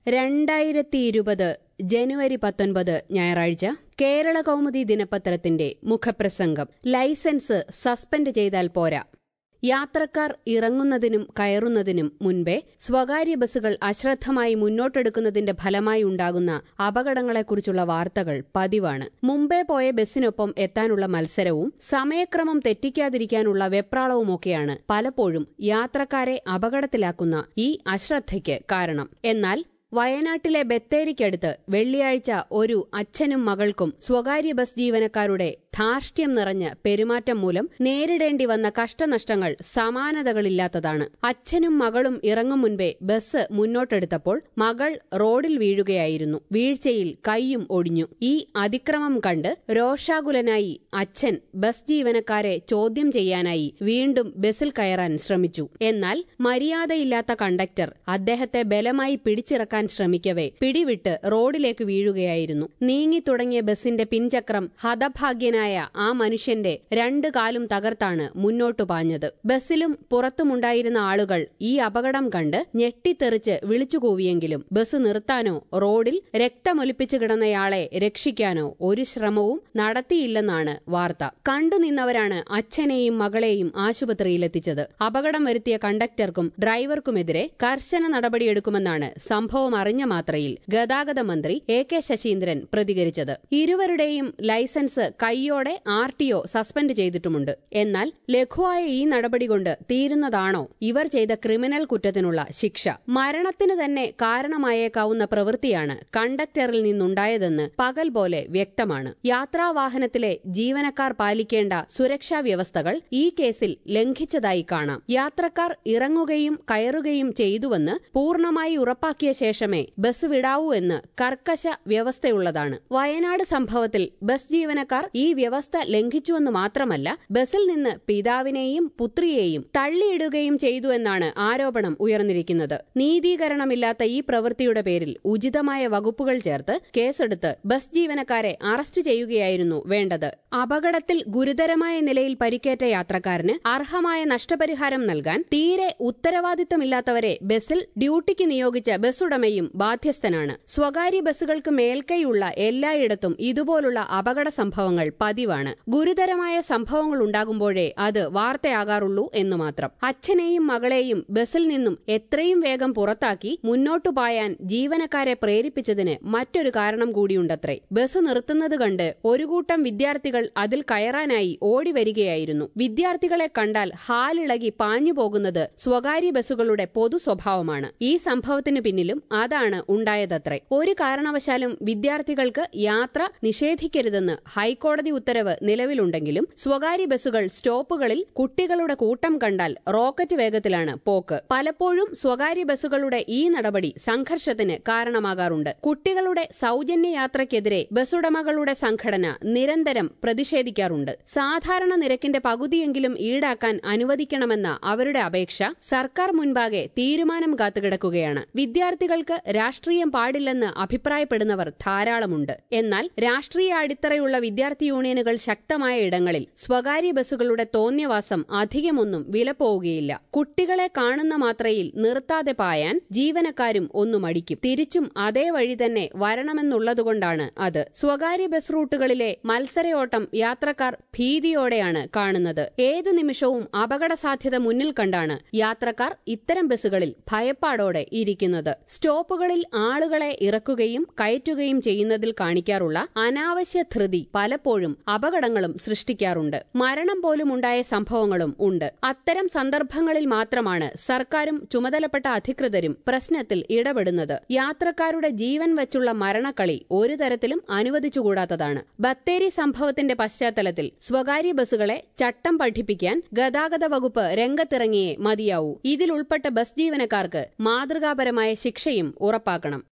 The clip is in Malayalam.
രണ്ടായിരത്തി ഇരുപത് ജനുവരി പത്തൊൻപത് ഞായറാഴ്ച കേരള കൗമുദി ദിനപത്രത്തിന്റെ മുഖപ്രസംഗം ലൈസൻസ് സസ്പെൻഡ് ചെയ്താൽ പോരാ യാത്രക്കാർ ഇറങ്ങുന്നതിനും കയറുന്നതിനും മുൻപേ സ്വകാര്യ ബസ്സുകൾ അശ്രദ്ധമായി മുന്നോട്ടെടുക്കുന്നതിന്റെ ഫലമായി ഉണ്ടാകുന്ന അപകടങ്ങളെക്കുറിച്ചുള്ള വാർത്തകൾ പതിവാണ് മുമ്പേ പോയ ബസ്സിനൊപ്പം എത്താനുള്ള മത്സരവും സമയക്രമം തെറ്റിക്കാതിരിക്കാനുള്ള വെപ്രാളവുമൊക്കെയാണ് പലപ്പോഴും യാത്രക്കാരെ അപകടത്തിലാക്കുന്ന ഈ അശ്രദ്ധയ്ക്ക് കാരണം എന്നാൽ വയനാട്ടിലെ ബത്തേരിക്കടുത്ത് വെള്ളിയാഴ്ച ഒരു അച്ഛനും മകൾക്കും സ്വകാര്യ ബസ് ജീവനക്കാരുടെ ധാർഷ്ട്യം നിറഞ്ഞ പെരുമാറ്റം മൂലം നേരിടേണ്ടി വന്ന കഷ്ടനഷ്ടങ്ങൾ സമാനതകളില്ലാത്തതാണ് അച്ഛനും മകളും ഇറങ്ങും മുൻപേ ബസ് മുന്നോട്ടെടുത്തപ്പോൾ മകൾ റോഡിൽ വീഴുകയായിരുന്നു വീഴ്ചയിൽ കൈയും ഒടിഞ്ഞു ഈ അതിക്രമം കണ്ട് രോഷാകുലനായി അച്ഛൻ ബസ് ജീവനക്കാരെ ചോദ്യം ചെയ്യാനായി വീണ്ടും ബസ്സിൽ കയറാൻ ശ്രമിച്ചു എന്നാൽ മര്യാദയില്ലാത്ത കണ്ടക്ടർ അദ്ദേഹത്തെ ബലമായി പിടിച്ചിറക്കാൻ ശ്രമിക്കവേ പിടിവിട്ട് റോഡിലേക്ക് വീഴുകയായിരുന്നു നീങ്ങി തുടങ്ങിയ ബസിന്റെ പിൻചക്രം ഹതഭാഗ്യനായ ആ മനുഷ്യന്റെ രണ്ട് കാലും തകർത്താണ് മുന്നോട്ടു പാഞ്ഞത് ബസ്സിലും പുറത്തുമുണ്ടായിരുന്ന ആളുകൾ ഈ അപകടം കണ്ട് ഞെട്ടിത്തെറിച്ച് വിളിച്ചുകൂവിയെങ്കിലും ബസ് നിർത്താനോ റോഡിൽ രക്തമൊലിപ്പിച്ചു കിടന്നയാളെ രക്ഷിക്കാനോ ഒരു ശ്രമവും നടത്തിയില്ലെന്നാണ് വാർത്ത കണ്ടുനിന്നവരാണ് അച്ഛനെയും മകളെയും ആശുപത്രിയിലെത്തിച്ചത് അപകടം വരുത്തിയ കണ്ടക്ടർക്കും ഡ്രൈവർക്കുമെതിരെ കർശന നടപടിയെടുക്കുമെന്നാണ് സംഭവം അറിഞ്ഞ മാത്രയിൽ ഗതാഗത മന്ത്രി എ കെ ശശീന്ദ്രൻ പ്രതികരിച്ചത് ഇരുവരുടെയും ലൈസൻസ് കൈയോടെ ആർ ടി ഒ സസ്പെൻഡ് ചെയ്തിട്ടുമുണ്ട് എന്നാൽ ലഘുവായ ഈ നടപടി കൊണ്ട് തീരുന്നതാണോ ഇവർ ചെയ്ത ക്രിമിനൽ കുറ്റത്തിനുള്ള ശിക്ഷ മരണത്തിന് തന്നെ കാരണമായേക്കാവുന്ന പ്രവൃത്തിയാണ് കണ്ടക്ടറിൽ നിന്നുണ്ടായതെന്ന് പകൽ പോലെ വ്യക്തമാണ് യാത്രാവാഹനത്തിലെ ജീവനക്കാർ പാലിക്കേണ്ട സുരക്ഷാ വ്യവസ്ഥകൾ ഈ കേസിൽ ലംഘിച്ചതായി കാണാം യാത്രക്കാർ ഇറങ്ങുകയും കയറുകയും ചെയ്തുവെന്ന് പൂർണ്ണമായി ഉറപ്പാക്കിയ ശേഷമേ ബസ് വിടാവൂ എന്ന് കർക്കശ വ്യവസ്ഥയുള്ളതാണ് വയനാട് സംഭവത്തിൽ ബസ് ജീവനക്കാർ ഈ വ്യവസ്ഥ ലംഘിച്ചുവെന്ന് മാത്രമല്ല ബസിൽ നിന്ന് പിതാവിനെയും പുത്രിയെയും തള്ളിയിടുകയും ചെയ്തു എന്നാണ് ആരോപണം ഉയർന്നിരിക്കുന്നത് നീതീകരണമില്ലാത്ത ഈ പ്രവൃത്തിയുടെ പേരിൽ ഉചിതമായ വകുപ്പുകൾ ചേർത്ത് കേസെടുത്ത് ബസ് ജീവനക്കാരെ അറസ്റ്റ് ചെയ്യുകയായിരുന്നു വേണ്ടത് അപകടത്തിൽ ഗുരുതരമായ നിലയിൽ പരിക്കേറ്റ യാത്രക്കാരന് അർഹമായ നഷ്ടപരിഹാരം നൽകാൻ തീരെ ഉത്തരവാദിത്തമില്ലാത്തവരെ ബസിൽ ഡ്യൂട്ടിക്ക് നിയോഗിച്ച ബസ്സുടമയും ബാധ്യസ്ഥനാണ് സ്വകാര്യ ബസ്സുകൾക്ക് മേൽക്കൈയുള്ള എല്ലായിടത്തും ഇതുപോലുള്ള അപകട സംഭവങ്ങൾ പതിവാണ് ഗുരുതരമായ സംഭവങ്ങൾ ഉണ്ടാകുമ്പോഴേ അത് വാർത്തയാകാറുള്ളൂ എന്നു മാത്രം അച്ഛനെയും മകളെയും ബസിൽ നിന്നും എത്രയും വേഗം പുറത്താക്കി മുന്നോട്ടു പായാൻ ജീവനക്കാരെ പ്രേരിപ്പിച്ചതിന് മറ്റൊരു കാരണം കൂടിയുണ്ടത്രേ ബസ് നിർത്തുന്നത് കണ്ട് ഒരു കൂട്ടം വിദ്യാർത്ഥികൾ അതിൽ കയറാനായി ഓടി വരികയായിരുന്നു വിദ്യാർത്ഥികളെ കണ്ടാൽ ഹാലിളകി പാഞ്ഞു പോകുന്നത് സ്വകാര്യ ബസ്സുകളുടെ പൊതു സ്വഭാവമാണ് ഈ സംഭവത്തിന് പിന്നിലും അതാണ് ഉണ്ടായതത്രേ ഒരു കാരണവശാലും വിദ്യാർത്ഥികൾക്ക് യാത്ര നിഷേധിക്കരുതെന്ന് ഹൈക്കോടതി ഉത്തരവ് നിലവിലുണ്ടെങ്കിലും സ്വകാര്യ ബസ്സുകൾ സ്റ്റോപ്പുകളിൽ കുട്ടികളുടെ കൂട്ടം കണ്ടാൽ റോക്കറ്റ് വേഗത്തിലാണ് പോക്ക് പലപ്പോഴും സ്വകാര്യ ബസ്സുകളുടെ ഈ നടപടി സംഘർഷത്തിന് കാരണമാകാറുണ്ട് കുട്ടികളുടെ സൗജന്യ യാത്രയ്ക്കെതിരെ ബസ്സുടമകളുടെ സംഘടന നിരന്തരം പ്രതിഷേധിക്കാറുണ്ട് സാധാരണ നിരക്കിന്റെ പകുതിയെങ്കിലും ഈടാക്കാൻ അനുവദിക്കണമെന്ന അവരുടെ അപേക്ഷ സർക്കാർ മുൻപാകെ തീരുമാനം കാത്തുകിടക്കുകയാണ് വിദ്യാർത്ഥികൾക്ക് രാഷ്ട്രീയം പാടില്ലെന്ന് അഭിപ്രായപ്പെടുന്നവർ ധാരാളമുണ്ട് എന്നാൽ രാഷ്ട്രീയ അടിത്തറയുള്ള വിദ്യാർത്ഥി യൂണിയനുകൾ ശക്തമായ ഇടങ്ങളിൽ സ്വകാര്യ ബസ്സുകളുടെ തോന്നിയവാസം അധികമൊന്നും വിലപ്പോവുകയില്ല കുട്ടികളെ കാണുന്ന മാത്രയിൽ നിർത്താതെ പായാൻ ജീവനക്കാരും ഒന്നു മടിക്കും തിരിച്ചും അതേ വഴി തന്നെ വരണമെന്നുള്ളതുകൊണ്ടാണ് അത് സ്വകാര്യ ബസ് റൂട്ടുകളിലെ മത്സരയോട്ടം യാത്രക്കാർ ഭീതിയോടെയാണ് കാണുന്നത് ഏതു നിമിഷവും അപകട സാധ്യത മുന്നിൽ കണ്ടാണ് യാത്രക്കാർ ഇത്തരം ബസ്സുകളിൽ ഭയപ്പാടോടെ ഇരിക്കുന്നത് സ്റ്റോപ്പുകളിൽ ആളുകളെ ഇറക്കുകയും കയറ്റുകയും ചെയ്യുന്നതിൽ കാണിക്കാറുള്ള അനാവശ്യ ധൃതി പലപ്പോഴും അപകടങ്ങളും സൃഷ്ടിക്കാറുണ്ട് മരണം പോലും ഉണ്ടായ സംഭവങ്ങളും ഉണ്ട് അത്തരം സന്ദർഭങ്ങളിൽ മാത്രമാണ് സർക്കാരും ചുമതലപ്പെട്ട അധികൃതരും പ്രശ്നത്തിൽ ഇടപെടുന്നത് യാത്രക്കാരുടെ ജീവൻ വച്ചുള്ള മരണക്കളി ഒരു തരത്തിലും അനുവദിച്ചുകൂടാത്തതാണ് ബത്തേരി സംഭവത്തിന്റെ പശ്ചാത്തലത്തിൽ സ്വകാര്യ ബസ്സുകളെ ചട്ടം പഠിപ്പിക്കാൻ ഗതാഗത വകുപ്പ് രംഗത്തിറങ്ങിയേ മതിയാവൂ ഇതിലുൾപ്പെട്ട ബസ് ജീവനക്കാർക്ക് മാതൃകാപരമായ ശിക്ഷയും ഉറപ്പാക്കണം